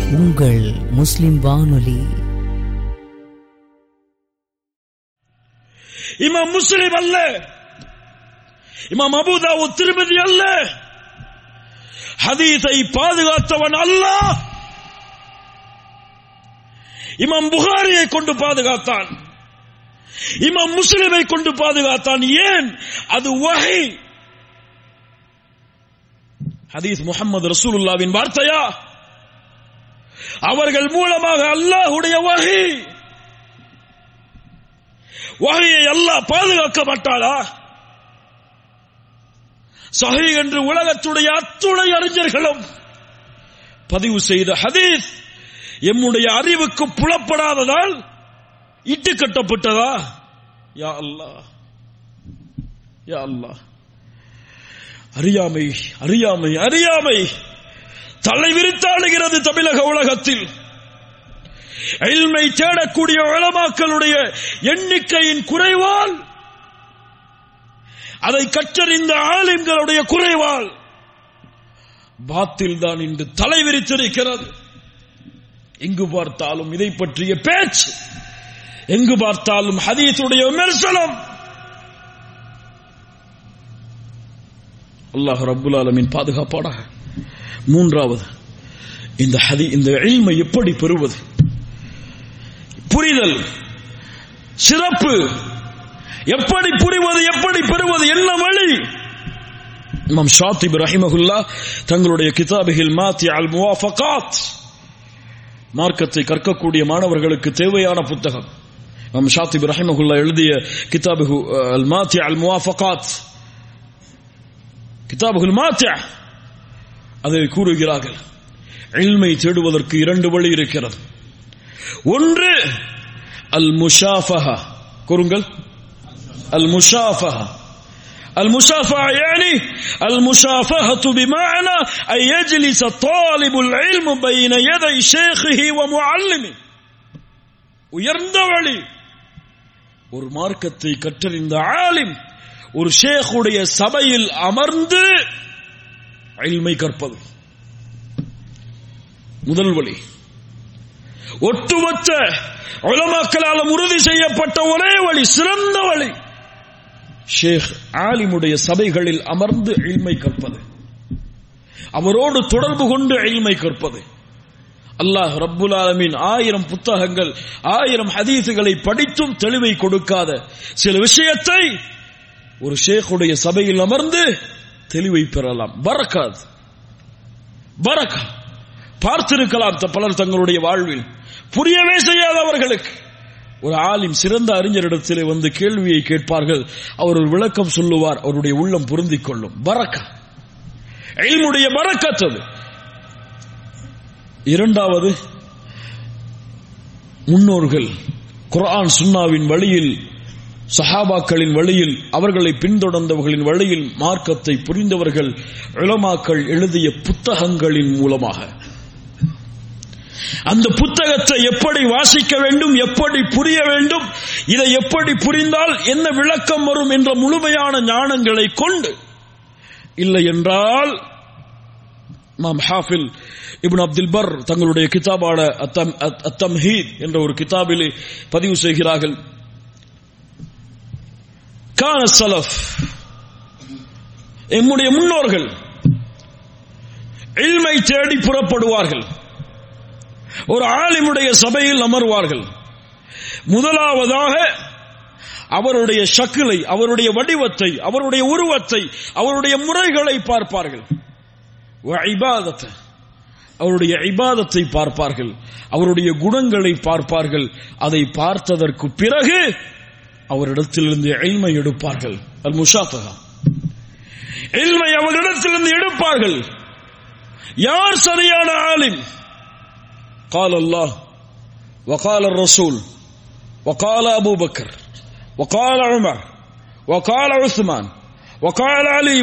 உங்கள் முஸ்லிம் வானொலி இமாம் முஸ்லிம் அல்ல இமாம் அபுதாவு திருமதி அல்ல ஹதீஸை பாதுகாத்தவன் அல்லாஹ் இமாம் புகாரியை கொண்டு பாதுகாத்தான் இமாம் முஸ்லிமை கொண்டு பாதுகாத்தான் ஏன் அது வகை ஹதீஸ் முகமது ரசூலுல்லாவின் வார்த்தையா அவர்கள் மூலமாக அல்லாஹுடைய வகை வகையை அல்லாஹ் பாதுகாக்க மாட்டாளா சஹி என்று உலகத்துடைய அத்துணை அறிஞர்களும் பதிவு செய்த ஹதீஸ் எம்முடைய அறிவுக்கு புலப்படாததால் இட்டு கட்டப்பட்டதா யா அல்லாஹ் யா அல்லாஹ் அறியாமை அறியாமை அறியாமை தலை விரித்தாடுகிறது தமிழக உலகத்தில் எல்மை தேடக்கூடிய உளமாக்களுடைய எண்ணிக்கையின் குறைவால் அதை கற்றறிந்த ஆலிம்களுடைய குறைவால் பாத்தில் தான் இன்று தலை விரித்திருக்கிறது எங்கு பார்த்தாலும் இதை பற்றிய பேச்சு எங்கு பார்த்தாலும் ஹதீஸுடைய விமர்சனம் அல்லாஹ் ரப்புல் ஆலமின் பாதுகாப்பாடாக மூன்றாவது இந்த ஹதி இந்த எளிமை எப்படி பெறுவது புரிதல் சிறப்பு எப்படி புரிவது எப்படி பெறுவது என்ன வழி இமாம் ஷாத்திப் ரஹிமகுல்லா தங்களுடைய கிதாபிகள் மாத்தி அல் முவாஃபகாத் மார்க்கத்தை கற்கக்கூடிய மாணவர்களுக்கு தேவையான புத்தகம் இமாம் ஷாத்திப் ரஹிமகுல்லா எழுதிய கிதாபு அல் மாத்தி அல் முவாஃபகாத் கிதாபுகள் மாத்தி அதை கூறுகிறார்கள் எல்மை தேடுவதற்கு இரண்டு வழி இருக்கிறது ஒன்று அல் முஷாஃபஹா கூறுங்கள் அல் முஷாஃபஹா المشافهة يعني المشافهة بمعنى أن يجلس طالب العلم بين يدي شيخه ومعلمه உயர்ந்த வழி ஒரு மார்க்கத்தை கற்றறிந்த ஆலிம் ஒரு ஷேக்குடைய சபையில் அமர்ந்து அயில்மை கற்பது முதல் வழி ஒட்டுமொத்த உலமாக்களால் உறுதி செய்யப்பட்ட ஒரே வழி சிறந்த வழி ஷேக் ஆலிமுடைய சபைகளில் அமர்ந்து எளிமை கற்பது அவரோடு தொடர்பு கொண்டு எளிமை கற்பது அல்லாஹ் ரப்புல் ஆலமின் ஆயிரம் புத்தகங்கள் ஆயிரம் ஹதீசுகளை படித்தும் தெளிவை கொடுக்காத சில விஷயத்தை ஒரு ஷேக்குடைய சபையில் அமர்ந்து தெளிவை பெறலாம் பறக்காது பறக்கா பார்த்திருக்கலாம் பலர் தங்களுடைய வாழ்வில் புரியவே செய்யாதவர்களுக்கு ஒரு ஆலிம் சிறந்த அறிஞரிடத்திலே வந்து கேள்வியை கேட்பார்கள் அவர் ஒரு விளக்கம் சொல்லுவார் அவருடைய உள்ளம் பொருந்திக் கொள்ளும் பறக்கா எல்முடைய பறக்கத்தது இரண்டாவது முன்னோர்கள் குரான் சுன்னாவின் வழியில் சஹாபாக்களின் வழியில் அவர்களை பின்தொடர்ந்தவர்களின் வழியில் மார்க்கத்தை புரிந்தவர்கள் இளமாக்கள் எழுதிய புத்தகங்களின் மூலமாக அந்த புத்தகத்தை எப்படி வாசிக்க வேண்டும் எப்படி புரிய வேண்டும் இதை எப்படி புரிந்தால் என்ன விளக்கம் வரும் என்ற முழுமையான ஞானங்களை கொண்டு இல்லை என்றால் மாம் ஹாஃபில் இப்னு அப்துல் பர் தங்களுடைய கிதாபான அத்தம்ஹீத் என்ற ஒரு கிதாபிலே பதிவு செய்கிறார்கள் கான சலஃப் எம்முடைய முன்னோர்கள் இல்மை தேடி புறப்படுவார்கள் ஒரு ஆலிமுடைய சபையில் அமர்வார்கள் முதலாவதாக அவருடைய ஷக்கிலை அவருடைய வடிவத்தை அவருடைய உருவத்தை அவருடைய முறைகளை பார்ப்பார்கள் அவருடைய இபாதத்தை பார்ப்பார்கள் அவருடைய குணங்களை பார்ப்பார்கள் அதை பார்த்ததற்கு பிறகு அவரிடத்திலிருந்து எல்மை எடுப்பார்கள் அல் முஷாஃபகா எல்மை அவரிடத்திலிருந்து எடுப்பார்கள் யார் சரியான ஆலிம் قال الله وقال الرسول وقال أبو بكر وقال عمر وقال عثمان وقال علي